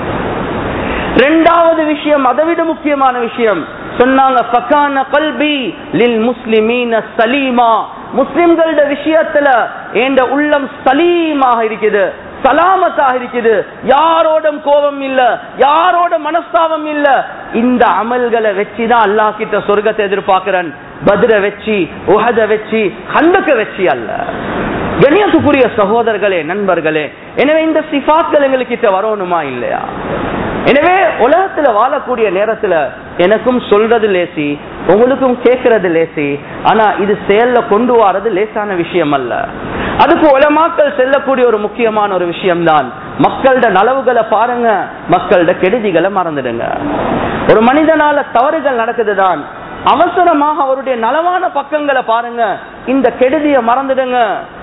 ரெண்டாவது விஷயம் அதை விட முக்கியமான விஷயம் சொன்னாங்க ஃபகான கல்பி லில் முஸ்லிமீன சலீமா முஸ்லிம்களோட விஷயத்துல என்ற உள்ளம் சலீமாக இருக்குது சலாமத்தாக இருக்குது யாரோடும் கோபம் இல்ல யாரோட மனஸ்தாபம் இல்ல இந்த அமல்களை வச்சுதான் அல்லாஹ் கிட்ட சொர்க்கத்தை எதிர்பார்க்கிறேன் பதிர வச்சு உஹத வச்சு கண்டக்க வச்சு அல்ல கணியத்துக்குரிய சகோதரர்களே நண்பர்களே எனவே இந்த சிஃபாத்கள் எங்ககிட்ட வரணுமா இல்லையா எனவே உலகத்துல வாழக்கூடிய நேரத்துல எனக்கும் சொல்றது லேசி உங்களுக்கும் கேட்கறது லேசி ஆனா இது செயல்ல கொண்டு வரது லேசான விஷயம் அல்ல அதுக்கு உலமாக்கள் செல்லக்கூடிய ஒரு முக்கியமான ஒரு விஷயம்தான் மக்களோட நலவுகளை பாருங்க மக்களோட கெடுதிகளை மறந்துடுங்க ஒரு மனிதனால தவறுகள் நடக்குதுதான் அவசரமாக அவருடைய நலவான பக்கங்களை பாருங்க இந்த கெடுதியை மறந்துடுங்க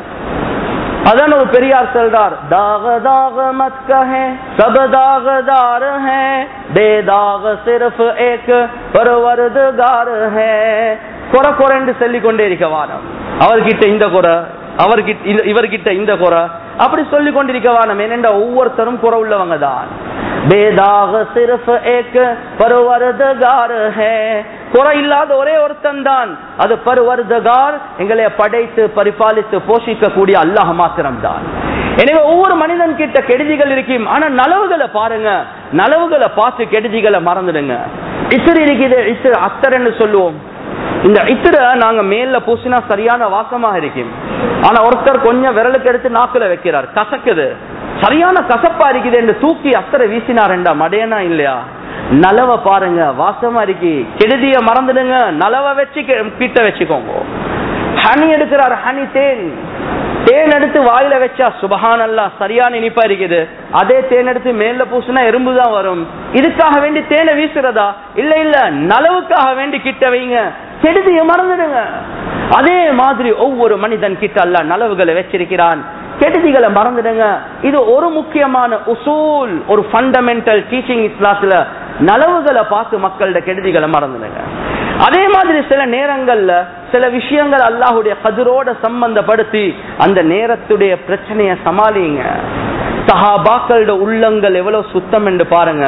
அதான் ஒரு பெரியார் சொல்றார் தாக தாக மத் கஹே சப் தாகதார் ஹே பேதாக சிறஃப் ஏக் பரவருதுகார் ஹே குறை குறைன்னு சொல்லிக் கொண்டே இருக்க வாரம் அவர்கிட்ட இந்த குறை அவர்கிட்ட இந்த இவர்கிட்ட இந்த குறை அப்படி சொல்லி கொண்டிருக்கவா நம்ம என்னென்ற ஒவ்வொருத்தரும் குறை உள்ளவங்க தான் பேதாக சிறஃப் ஏக் பருவரதகார் ஹே குறை இல்லாத ஒரே ஒருத்தன் தான் அது பருவர்தகார் எங்களை படைத்து பரிபாலித்து போஷிக்க கூடிய அல்லாஹ் மாத்திரம் தான் எனவே ஒவ்வொரு மனிதன் கிட்ட கெடுதிகள் இருக்கும் ஆனா நலவுகளை பாருங்க நலவுகளை பார்த்து கெடுதிகளை மறந்துடுங்க இசர் இருக்குது இசர் அத்தர்ன்னு சொல்லுவோம் இந்த இத்திர நாங்க மேல பூசினா சரியான வாசமாக இருக்கும் ஆனா ஒருத்தர் கொஞ்சம் விரலுக்கு எடுத்து நாக்குல வைக்கிறார் கசக்குது சரியான கசப்பா இருக்குது என்று தூக்கி அத்தரை வீசினாருண்டா மடையனா இல்லையா நலவ பாருங்க வாசமா இருக்கு கெடுதிய மறந்துடுங்க நலவ வச்சு கிட்ட வச்சுக்கோங்க ஹனி எடுக்கிறார் ஹனி தேன் தேன் எடுத்து வாயில வச்சா சுபஹான் அல்லா சரியான இனிப்பா இருக்குது அதே தேன் எடுத்து மேல பூசினா எறும்பு தான் வரும் இதுக்காக வேண்டி தேனை வீசுறதா இல்ல இல்ல நலவுக்காக வேண்டி கிட்ட வைங்க கெடுதிய மறந்துடுங்க அதே மாதிரி ஒவ்வொரு மனிதன் கிட்ட அல்ல நலவுகளை வச்சிருக்கிறான் கெடுதிகளை மறந்துடுங்க இது ஒரு முக்கியமான உசூல் ஒரு ஃபண்டமெண்டல் டீச்சிங் இஸ்லாத்துல நலவுகளை பார்த்து மக்களோட கெடுதிகளை மறந்துடுங்க அதே மாதிரி சில நேரங்கள்ல சில விஷயங்கள் அல்லாஹுடைய கதிரோட சம்பந்தப்படுத்தி அந்த நேரத்துடைய பிரச்சனைய சமாளிங்க சஹாபாக்களோட உள்ளங்கள் எவ்வளவு சுத்தம் என்று பாருங்க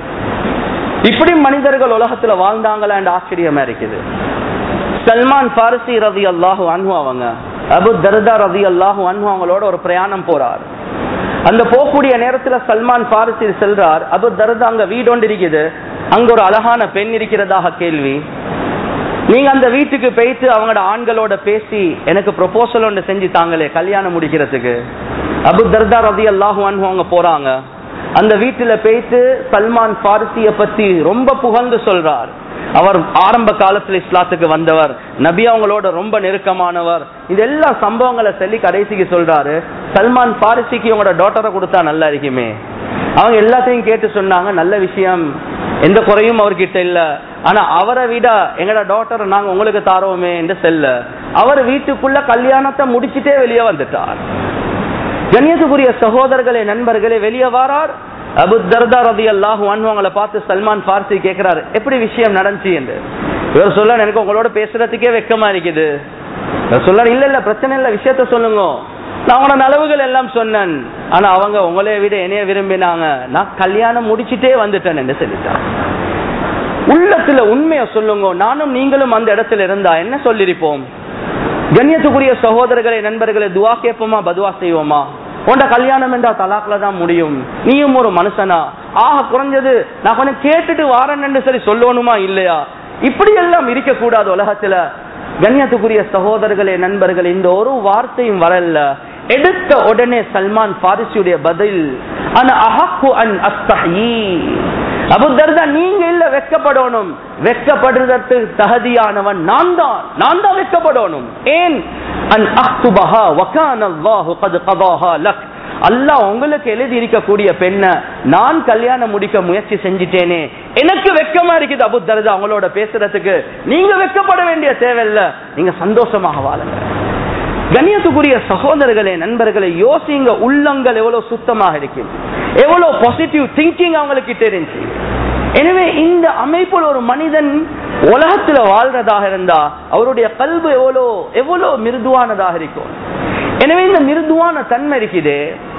இப்படி மனிதர்கள் உலகத்துல வாழ்ந்தாங்களா ஆச்சரியமா இருக்குது சல்மான் பாரசி ரவி அல்லாஹு அன்ஹு அவங்க அபு தர்தா ரவி அல்லாஹு அன்ஹு அவங்களோட ஒரு பிரயாணம் போறார் அந்த போகக்கூடிய நேரத்துல சல்மான் பாரசி செல்றார் அபு தர்தா அங்க வீடு ஒன்று இருக்குது அங்க ஒரு அழகான பெண் இருக்கிறதாக கேள்வி நீங்க அந்த வீட்டுக்கு போயிட்டு அவங்களோட ஆண்களோட பேசி எனக்கு ப்ரொபோசல் ஒன்று செஞ்சு தாங்களே கல்யாணம் முடிக்கிறதுக்கு அபு தர்தா ரதி அல்லாஹு அவங்க போறாங்க அந்த வீட்டுல போயிட்டு சல்மான் பாரசிய பத்தி ரொம்ப புகழ்ந்து சொல்றார் அவர் ஆரம்ப காலத்துல இஸ்லாத்துக்கு வந்தவர் நபி அவங்களோட ரொம்ப நெருக்கமானவர் இது எல்லா சம்பவங்களை சொல்லி கடைசிக்கு சொல்றாரு சல்மான் பாரிசிக்கு உங்களோட டாட்டரை கொடுத்தா நல்லா இருக்குமே அவங்க எல்லாத்தையும் கேட்டு சொன்னாங்க நல்ல விஷயம் எந்த குறையும் அவர்கிட்ட இல்ல ஆனா அவரை விட எங்கட டாட்டர் நாங்க உங்களுக்கு தாரோமே என்று செல்ல அவர் வீட்டுக்குள்ள கல்யாணத்தை முடிச்சிட்டே வெளியே வந்துட்டார் கண்ணியத்துக்குரிய சகோதரர்களே நண்பர்களே வெளியே வாரார் அபு தர்தா ரதி அல்லாஹு அவங்களை பார்த்து சல்மான் பார்சி கேட்கிறாரு எப்படி விஷயம் நடந்துச்சு என்று இவர் சொல்ல எனக்கு உங்களோட பேசுறதுக்கே வெக்கமா இருக்குது சொல்ல இல்ல இல்ல பிரச்சனை இல்ல விஷயத்த சொல்லுங்க நான் உங்களோட நலவுகள் எல்லாம் சொன்னேன் ஆனா அவங்க உங்களே விட என்னைய விரும்பினாங்க நான் கல்யாணம் முடிச்சிட்டே வந்துட்டேன் என்று சொல்லிட்டான் உள்ளத்துல உண்மையை சொல்லுங்க நானும் நீங்களும் அந்த இடத்துல இருந்தா என்ன சொல்லிருப்போம் கண்ணியத்துக்குரிய சகோதரர்களே நண்பர்களே துவா கேட்போமா பதுவா செய்வோமா உண்ட கல்யாணம் என்றா தலாக்ல தான் முடியும் நீயும் ஒரு மனுஷனா ஆக குறைஞ்சது நான் கொஞ்சம் கேட்டுட்டு வாரேன்னு சரி சொல்லணுமா இல்லையா இப்படி எல்லாம் இருக்கக்கூடாது உலகத்துல கண்ணியத்துக்குரிய சகோதரர்களே நண்பர்களே இந்த ஒரு வார்த்தையும் வரல எடுத்த உடனே சல்மான் பாரிசியுடைய பதில் ஆனா அஹக்கு அன் அஸ்தஹி அபுதர்தா நீங்க இல்ல வெக்கப்படணும் வெக்கப்படுறதுக்கு தகுதியானவன் நான் தான் நான் தான் வெக்கப்படணும் ஏன் அன் அக்துபஹா வகான அல்லாஹு கத் கதாஹா லக் அல்லாஹ் உங்களுக்கு எழுதி இருக்கக்கூடிய பெண்ண நான் கல்யாணம் முடிக்க முயற்சி செஞ்சிட்டேனே எனக்கு வெக்கமா இருக்குது அபு தர்தா அவங்களோட பேசுறதுக்கு நீங்க வெக்கப்பட வேண்டிய தேவையில்ல நீங்க சந்தோஷமாக வாழுங்க கண்ணியத்துக்குரிய சகோதரர்களே நண்பர்களே யோசிங்க உள்ளங்கள் எவ்வளவு சுத்தமாக இருக்கும் எவ்வளவு பாசிட்டிவ் திங்கிங் அவங்களுக்கு தெரிஞ்சு எனவே இந்த அமைப்பில் ஒரு மனிதன் உலகத்துல வாழ்றதாக இருந்தா அவருடைய கல்வி எவ்வளோ எவ்வளவு மிருதுவானதாக இருக்கும் எனவே இந்த மிருதுவான தன்மை இருக்குது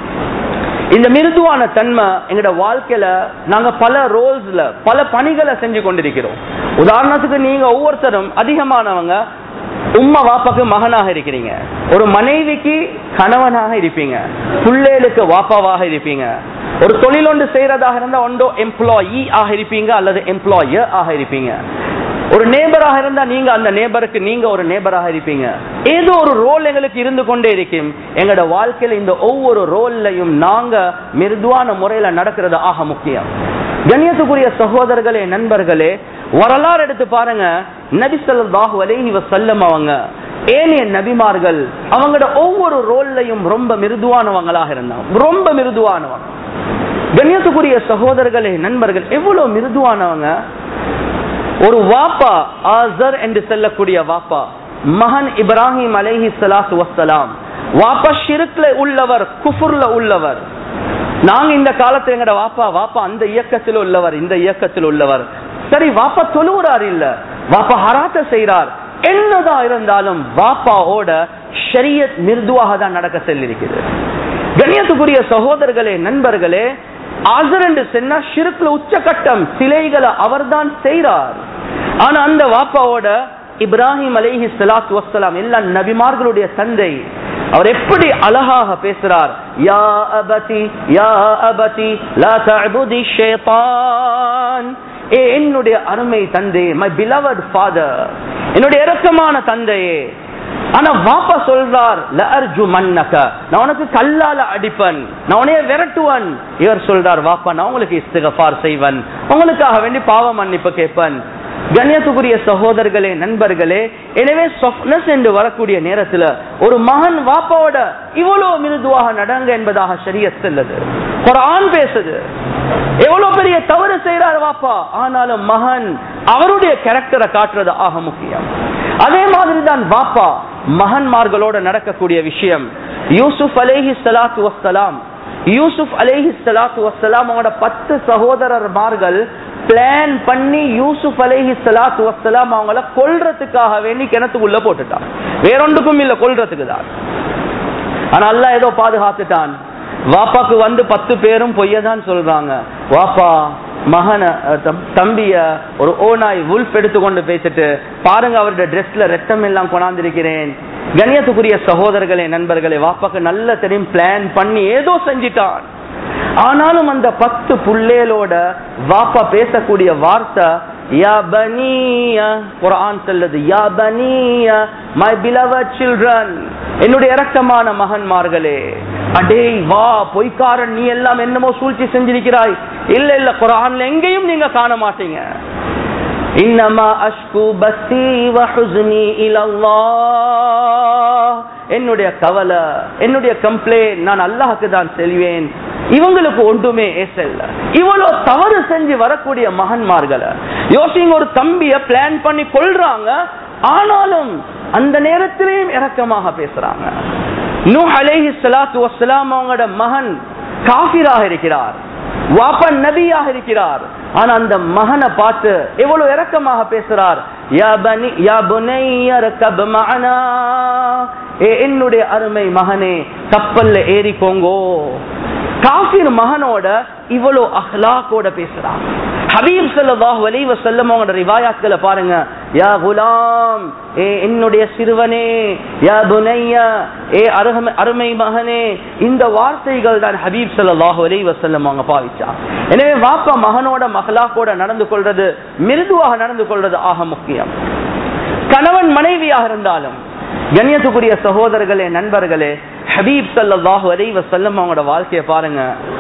இந்த மிருதுவான தன்மை எங்களோட வாழ்க்கையில நாங்க பல ரோல்ஸ்ல பல பணிகளை செஞ்சு கொண்டிருக்கிறோம் உதாரணத்துக்கு நீங்க ஒவ்வொருத்தரும் அதிகமானவங்க உம்மா வாப்பாக்கு மகனாக இருக்கிறீங்க ஒரு மனைவிக்கு கணவனாக இருப்பீங்க பிள்ளைகளுக்கு வாப்பாவாக இருப்பீங்க ஒரு தொழில் ஒன்று செய்யறதாக இருந்தா ஒன்றோ எம்ப்ளாயி ஆக இருப்பீங்க அல்லது எம்ப்ளாயர் ஆக இருப்பீங்க ஒரு நேபராக இருந்தா நீங்க அந்த நேபருக்கு நீங்க ஒரு நேபராக இருப்பீங்க ஏதோ ஒரு ரோல் எங்களுக்கு இருந்து கொண்டே இருக்கும் எங்களோட வாழ்க்கையில இந்த ஒவ்வொரு ரோல்லையும் நாங்க மிருதுவான முறையில நடக்கிறது ஆக முக்கியம் கண்ணியத்துக்குரிய சகோதரர்களே நண்பர்களே வரலாறு எடுத்து பாருங்க நபி ஸல்லல்லாஹு அலைஹி வஸல்லம் அவங்க ஏனைய நபிமார்கள் அவங்களோட ஒவ்வொரு ரோல்லையும் ரொம்ப மிருதுவானவங்களாக இருந்தாங்க ரொம்ப மிருதுவானவங்க கண்ணியத்துக்குரிய சகோதரர்களே நண்பர்கள் எவ்வளவு மிருதுவானவங்க ஒரு வாப்பா ஆசர் என்று சொல்லக்கூடிய வாப்பா மகன் இப்ராஹிம் அலைஹி ஸலாத்து வஸ்ஸலாம் வாப்பா ஷிருக்ல உள்ளவர் குஃபுர்ல உள்ளவர் நாங்க இந்த காலத்துல எங்கட வாப்பா வாப்பா அந்த இயக்கத்தில் உள்ளவர் இந்த இயக்கத்தில் உள்ளவர் சரி வாப்பா தொழுவுறார் இல்ல வாப்பா ஹராத்த செய்யறார் என்னதான் இருந்தாலும் வாப்பாவோட ஷரியத் மிருதுவாக தான் நடக்க செல்லிருக்கிறது கண்ணியத்துக்குரிய சகோதரர்களே நண்பர்களே ஆசர் என்று சொன்னா ஷிருக்குல உச்சகட்டம் சிலைகளை அவர்தான் செய்றார் ஆனா அந்த வாப்பாவோட இப்ராஹிம் அலைஹி ஸலாத்து வஸ்ஸலாம் எல்லா நபிமார்களுடைய தந்தை அவர் எப்படி அழகாக பேசுறார் யா அபதி யா அபதி லா தஅபுதி ஷைத்தான் ஏ என்னுடைய அருமை தந்தை மை பிலவட் ஃபாதர் என்னுடைய இரக்கமான தந்தையே ஆனா வாப்பா சொல்றார் லஅர்ஜு மன்னக நான் உனக்கு கல்லால அடிப்பன் நான் உன்னைய விரட்டுவன் இவர் சொல்றார் வாப்பா நான் உங்களுக்கு இஸ்திகஃபார் செய்வன் உங்களுக்காக வேண்டி பாவ மன்னிப்பு கேட்பன் கண்ணியத்துக்குரிய சகோதரர்களே நண்பர்களே எனவே சொப்னஸ் என்று வரக்கூடிய நேரத்துல ஒரு மகன் வாப்பாவோட இவ்வளவு மிருதுவாக நடங்க என்பதாக சரிய செல்லுது ஒரு ஆண் பேசுது எவ்வளவு பெரிய தவறு செய்யறார் வாப்பா ஆனாலும் மகன் அவருடைய கேரக்டரை காட்டுறது ஆக முக்கியம் அதே மாதிரி தான் வாப்பா மகன்மார்களோட நடக்கக்கூடிய விஷயம் யூசுப் அலேஹி சலாத்து வசலாம் யூசுப் அலேஹி சலாத்து வசலாம் அவங்களோட பத்து சகோதரர்மார்கள் பிளான் பண்ணி யூசுப் அலேஹி சலாத்து வசலாம் அவங்கள கொல்றதுக்காக வேண்டி கிணத்துக்குள்ள போட்டுட்டான் வேறொன்றுக்கும் இல்ல கொல்றதுக்கு தான் ஆனா அல்லாஹ் ஏதோ பாதுகாத்துட்டான் வாப்பாக்கு வந்து பத்து பேரும் பொய்யதான் சொல்றாங்க வாப்பா மகன தம்பிய ஒரு ஓனாய் உல்ஃப் எடுத்து கொண்டு பேசிட்டு பாருங்க அவருடைய ட்ரெஸ்ல ரத்தம் எல்லாம் கொண்டாந்திருக்கிறேன் கண்ணியத்துக்குரிய சகோதரர்களே நண்பர்களே வாப்பாக்கு நல்ல தெரியும் பிளான் பண்ணி ஏதோ செஞ்சிட்டான் ஆனாலும் அந்த பத்து புள்ளேலோட வாப்பா பேசக்கூடிய வார்த்தை யா பனிய குரான் சொல்லுது யா பனிய மை பிலவர் சில்ட்ரன் என்னுடைய இரக்கமான மகன்மார்களே அடே வா பொய்க்காரன் நீ எல்லாம் என்னமோ சூழ்ச்சி செஞ்சிருக்கிறாய் இல்ல இல்ல குரான்ல எங்கேயும் நீங்க காண மாட்டீங்க இன்னமா அஷ்கு பசி வஹுஸ்னி இலல்லாஹ் என்னுடைய கவலை என்னுடைய கம்ப்ளைண்ட் நான் அல்லாஹுக்கு தான் செல்வேன் இவங்களுக்கு ஒன்றுமே ஏசல்ல இவ்வளவு தவறு செஞ்சு வரக்கூடிய மகன்மார்களை யோசிங்க ஒரு தம்பிய பிளான் பண்ணி கொள்றாங்க ஆனாலும் அந்த நேரத்திலேயும் இரக்கமாக பேசுறாங்க நூ அலேஹி சலாத்து வசலாம் அவங்களோட மகன் காபிராக இருக்கிறார் வாப்பன் நபியாக இருக்கிறார் ஆனா அந்த மகனை பார்த்து எவ்வளவு இரக்கமாக பேசுறார் யா பனி யா புனைய ரக்கப் மஅனா ஏ என்னுடைய அருமை மகனே கப்பல்ல ஏறிக்கோங்கோ காஃபிர் மகனோட இவ்வளவு அஹ்லாக்கோட பேசுறான் ஹபீப் ஸல்லல்லாஹு அலைஹி வஸல்லம் அவங்களோட ரிவாயாத்களை பாருங்க யா குலாம் ஏ என்னுடைய சிறுவனே யா புனைய ஏ அருமை அருமை மகனே இந்த வார்த்தைகள் தான் ஹபீப் ஸல்லல்லாஹு அலைஹி வஸல்லம் அவங்க பாவிச்சாங்க எனவே வாப்பா மகனோட மகளாக்கோட நடந்து கொள்றது மிருதுவாக நடந்து கொள்றது ஆக முக்கியம் கணவன் மனைவியாக இருந்தாலும் கண்ணியத்துக்குரிய சகோதரர்களே நண்பர்களே ஹபீப் சல்லாஹூ அலைஹி வஸல்லம் அவங்களோட வாழ்க்கையை பாருங்க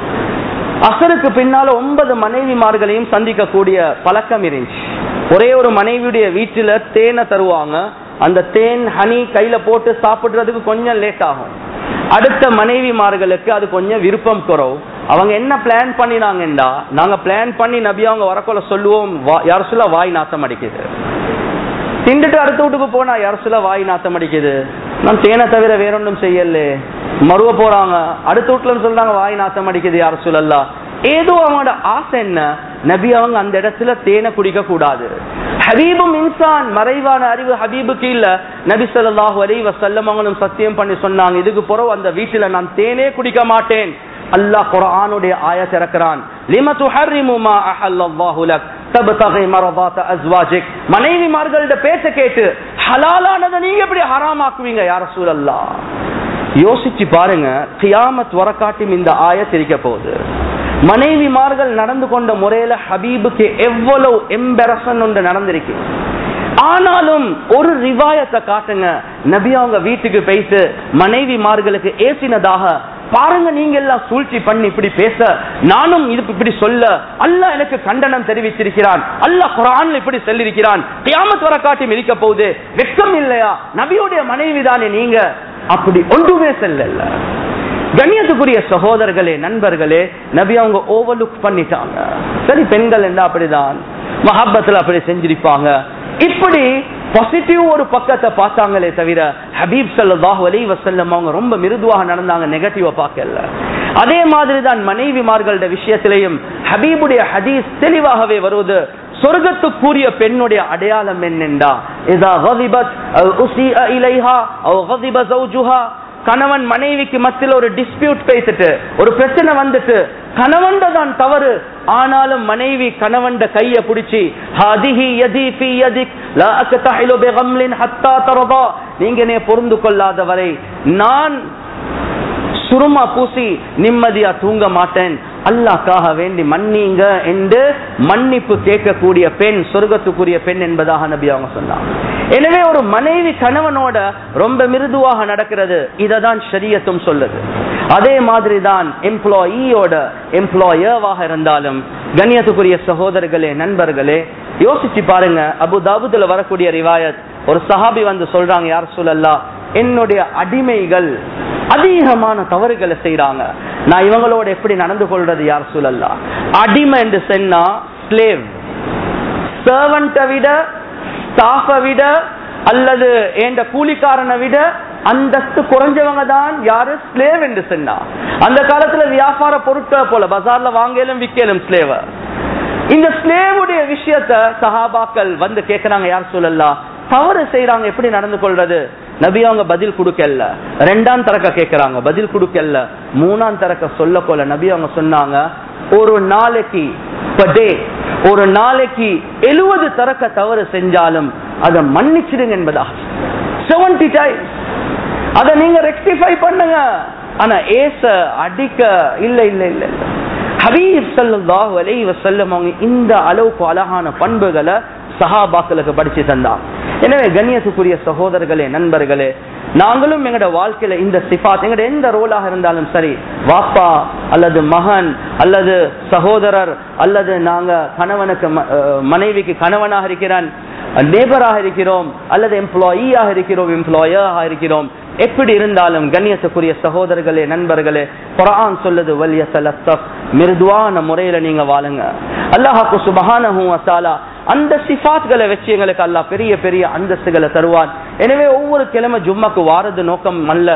அசருக்கு பின்னால ஒன்பது மனைவிமார்களையும் சந்திக்கக்கூடிய பழக்கம் இருந்துச்சு ஒரே ஒரு மனைவியுடைய வீட்டுல தேனை தருவாங்க அந்த தேன் ஹனி கையில போட்டு சாப்பிடுறதுக்கு கொஞ்சம் லேட் ஆகும் அடுத்த மனைவிமார்களுக்கு அது கொஞ்சம் விருப்பம் குறவு அவங்க என்ன பிளான் பண்ணினாங்கண்டா நாங்க பிளான் பண்ணி நபி அவங்க வரக்கொள்ள சொல்லுவோம் யார் சொல்ல வாய் நாத்தம் அடிக்குது திண்டுட்டு அடுத்த வீட்டுக்கு போனா யார் சொல்ல வாய் நாத்தம் அடிக்குது நான் தேனை தவிர வேற ஒன்றும் செய்யல மறுவ போறாங்க அடுத்த வீட்டுல சொல்றாங்க வாய் நாத்தம் அடிக்குது யார் சொல்லல ஏதோ அவங்களோட ஆசை என்ன நபி அவங்க அந்த இடத்துல தேனை குடிக்க கூடாது ஹபீபும் இன்சான் மறைவான அறிவு ஹபீபுக்கு இல்ல நபி சொல்லாஹு அலி வசல்லம் அவங்களும் சத்தியம் பண்ணி சொன்னாங்க இதுக்கு பிறகு அந்த வீட்டுல நான் தேனே குடிக்க மாட்டேன் அல்லாஹ் குர்ஆனுடைய ஆயத் இறக்குறான் லிம துஹர்ரிமு மா அஹல்லல்லாஹு லக் தப்தகி மரதாத அஸ்வாஜிக் மனைவிமார்களோட பேச்ச கேட்டு ஹலாலானதை நீங்க எப்படி ஹராமாக்குவீங்க யா ரசூலல்லாஹ் யோசிச்சு பாருங்க கியாமத் வரக்காட்டும் இந்த ஆயத் இருக்க போகுது மனைவிமார்கள் நடந்து கொண்ட முறையில ஹபீபுக்கு எவ்வளவு எம்பரசன் ஒன்று நடந்திருக்கு ஆனாலும் ஒரு ரிவாயத்தை காட்டுங்க நபி அவங்க வீட்டுக்கு போயிட்டு மனைவிமார்களுக்கு ஏசினதாக பாருங்க நீங்க எல்லாம் சூழ்ச்சி பண்ணி இப்படி பேச நானும் இது இப்படி சொல்ல அல்லாஹ் எனக்கு கண்டனம் தெரிவித்திருக்கிறான் அல்லாஹ் குரான்ல இப்படி சொல்லியிருக்கிறான் கியாமத் வர காட்டி மிதிக்க போகுது வெட்கம் இல்லையா நபியுடைய மனைவி தானே நீங்க அப்படி ஒன்றுமே செல்லல கண்ணியத்துக்குரிய சகோதரர்களே நண்பர்களே நபி அவங்க ஓவர்லுக் பண்ணிட்டாங்க சரி பெண்கள் என்ன அப்படிதான் மஹப்பத்துல அப்படி செஞ்சிருப்பாங்க இப்படி பாசிட்டிவ் ஒரு பக்கத்தை பார்த்தாங்களே தவிர ஹபீப் சல்லாஹு அலி வசல்லம் அவங்க ரொம்ப மிருதுவாக நடந்தாங்க நெகட்டிவா பார்க்கல அதே மாதிரி தான் மனைவிமார்களோட விஷயத்திலையும் ஹபீபுடைய ஹதீஸ் தெளிவாகவே வருவது சொர்க்கத்துக்குரிய பெண்ணுடைய அடையாளம் என்னென்றா இதா கதிபத் உசிஅ இலைஹா அவ் கதிப ஜௌஜுஹா கணவன் மனைவிக்கு மத்தியில் ஒரு டிஸ்பியூட் பேசிட்டு ஒரு பிரச்சனை வந்துட்டு கணவன்ட தான் தவறு ஆனாலும் மனைவி கணவன்ட கைய பிடிச்சி ஹதிஹி யதி ஃபி யதிக் லா அக்தஹிலு பிகம்லின் ஹத்தா தரதா நீங்க என்னைய பொருந்து கொள்ளாத வரை நான் சுருமா பூசி நிம்மதியா தூங்க மாட்டேன் அல்லாக்காக வேண்டி மன்னிங்க என்று மன்னிப்பு கேட்கக்கூடிய பெண் சொர்க்கத்துக்குரிய பெண் என்பதாக நபி அவங்க சொன்னாங்க எனவே ஒரு மனைவி கணவனோட ரொம்ப மிருதுவாக நடக்கிறது இததான் ஷரியத்தும் சொல்லுது அதே மாதிரி தான் எம்ப்ளாயியோட எம்ப்ளாயர்வாக இருந்தாலும் கண்ணியத்துக்குரிய சகோதரர்களே நண்பர்களே யோசிச்சு பாருங்க அபு தாபுதுல வரக்கூடிய ரிவாயத் ஒரு சஹாபி வந்து சொல்றாங்க யார் சொல்லல்லா என்னுடைய அடிமைகள் அதிகமான தவறுகளை செய்யறாங்க நான் இவங்களோட எப்படி நடந்து கொள்றது யார் சொல்லல்லா அடிமை என்று சொன்னா ஸ்லேவ் சர்வன்ட்டை விட ஸ்டாஃபை விட அல்லது ஏண்ட கூலிக்காரனை விட அந்தஸ்து குறைஞ்சவங்க தான் யாரு ஸ்லேவ் என்று சொன்னா அந்த காலத்துல வியாபார பொருட்களை போல பஜார்ல வாங்கலும் விக்கலும் ஸ்லேவ இந்த ஸ்லேவுடைய விஷயத்த சஹாபாக்கள் வந்து கேக்குறாங்க யார் சொல்லலாம் தவறு செய்யறாங்க எப்படி நடந்து கொள்றது நபி அவங்க பதில் கொடுக்கல ரெண்டாம் தரக்க கேக்குறாங்க பதில் கொடுக்கல மூணாம் தரக்க சொல்ல போல நபி அவங்க சொன்னாங்க ஒரு நாளைக்கு டே ஒரு நாளைக்கு எழுபது தரக்க தவறு செஞ்சாலும் அதை மன்னிச்சிடுங்க என்பதா செவன்டி டைம்ஸ் அதை நீங்க ரெக்டிஃபை பண்ணுங்க ஆனா ஏச அடிக்க இல்ல இல்ல இல்ல இல்ல ஹபீப் சல்லாஹு அலை வசல்லம் அவங்க இந்த அளவுக்கு அழகான பண்புகளை சஹாபாக்களுக்கு படிச்சு தந்தான் எனவே கண்ணியத்துக்குரிய சகோதரர்களே நண்பர்களே நாங்களும் எங்களோட வாழ்க்கையில இந்த சிபாத் எங்களோட எந்த ரோலாக இருந்தாலும் சரி வாப்பா அல்லது மகன் அல்லது சகோதரர் அல்லது நாங்க கணவனுக்கு மனைவிக்கு கணவனாக இருக்கிறான் லேபராக இருக்கிறோம் அல்லது எம்ப்ளாயியாக இருக்கிறோம் எம்ப்ளாயராக இருக்கிறோம் எப்படி இருந்தாலும் கண்ணியத்துக்குரிய சகோதரர்களே நண்பர்களே குரான் சொல்லுது வலிய மிருதுவான முறையில நீங்க வாழுங்க அல்லாஹாக்கு சுபஹான அந்த சிஃபாத்களை வச்சு எங்களுக்கு அல்லாஹ் பெரிய பெரிய அந்தஸ்துகளை தருவான் எனவே ஒவ்வொரு கிழமை ஜும்மாக்கு வாரது நோக்கம் அல்ல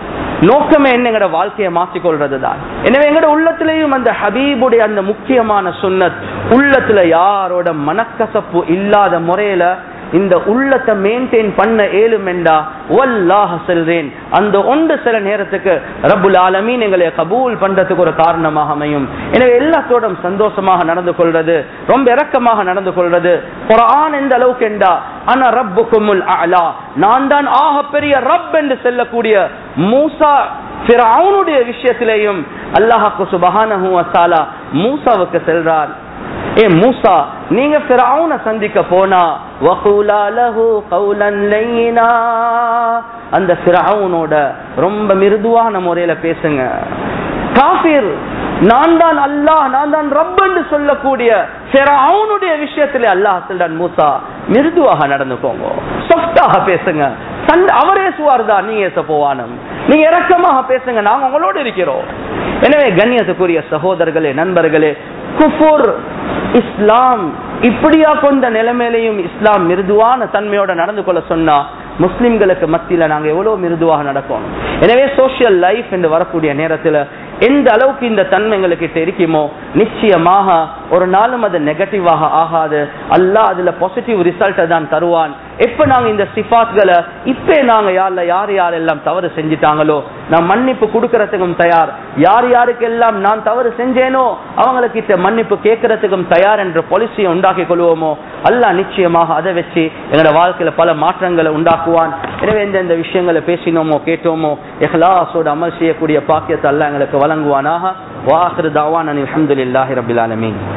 நோக்கமே என்ன எங்கட வாழ்க்கையை மாற்றிக்கொள்றது தான் எனவே எங்கட உள்ளத்திலேயும் அந்த ஹபீபுடைய அந்த முக்கியமான சுன்னத் உள்ளத்துல யாரோட மனக்கசப்பு இல்லாத முறையில இந்த உள்ளத்தை மெயின்டைன் பண்ண ஏழுமெண்டா ஒல்லாக செல்றேன் அந்த ஒன்று சில நேரத்துக்கு ரபுல் ஆலமீன் எங்களை கபூல் பண்றதுக்கு ஒரு காரணமாக அமையும் எனவே எல்லாத்தோடும் சந்தோஷமாக நடந்து கொள்றது ரொம்ப இரக்கமாக நடந்து கொள்றது குரான் எந்த அளவுக்கு என்றா ஆனா ரப்பு குமுல் அலா நான் தான் ஆக பெரிய ரப் என்று செல்லக்கூடிய மூசா அவனுடைய விஷயத்திலேயும் அல்லாஹாக்கு சுபஹானஹு வசாலா மூசாவுக்கு செல்றார் ஏ மூசா நீங்க பிறவுன சந்திக்க போனா வகூலா லஹு கௌலன் லைனா அந்த பிறவுனோட ரொம்ப மிருதுவான முறையில பேசுங்க காஃபிர் நான் தான் அல்லாஹ் நான் தான் ரப் என்று சொல்லக்கூடிய அவனுடைய விஷயத்திலே அல்லாஹ் சொல்றான் மூசா மிருதுவாக நடந்துக்கோங்க சாஃப்டாக பேசுங்க அவர் ஏசுவார் தான் நீங்க ஏச போவானம் நீங்க இறக்கமாக பேசுங்க நாங்க உங்களோடு இருக்கிறோம் எனவே கண்ணியத்துக்குரிய சகோதரர்களே நண்பர்களே குஃபுர் இஸ்லாம் இப்படியா கொண்ட நிலைமையிலையும் இஸ்லாம் மிருதுவான தன்மையோட நடந்து கொள்ள சொன்னா முஸ்லிம்களுக்கு மத்தியில நாங்க எவ்வளவு மிருதுவாக நடக்கணும் எனவே சோசியல் லைஃப் என்று வரக்கூடிய நேரத்துல எந்த அளவுக்கு இந்த தன்மை எங்களுக்கு இருக்குமோ நிச்சயமாக ஒரு நாளும் அது நெகட்டிவாக ஆகாது அல்ல அதுல பாசிட்டிவ் ரிசல்ட்டை தான் தருவான் எப்ப நாங்க இந்த சிஃபாத்களை இப்ப நாங்க யார்ல யார் யார் எல்லாம் தவறு செஞ்சிட்டாங்களோ நான் மன்னிப்பு கொடுக்கறதுக்கும் தயார் யார் யாருக்கு எல்லாம் நான் தவறு செஞ்சேனோ அவங்களுக்கு மன்னிப்பு கேட்கறதுக்கும் தயார் என்ற பாலிசியை உண்டாக்கி கொள்வோமோ அல்ல நிச்சயமாக அதை வச்சு எங்களோட வாழ்க்கையில பல மாற்றங்களை உண்டாக்குவான் எனவே எந்தெந்த விஷயங்களை பேசினோமோ கேட்டோமோ எஹ்லாசோட அமல் செய்யக்கூடிய பாக்கியத்தை அல்ல எங்களுக்கு வழங்குவானாக வாஹிரு தாவான் அலமதுல்லாஹி ரபில் ஆலமீன்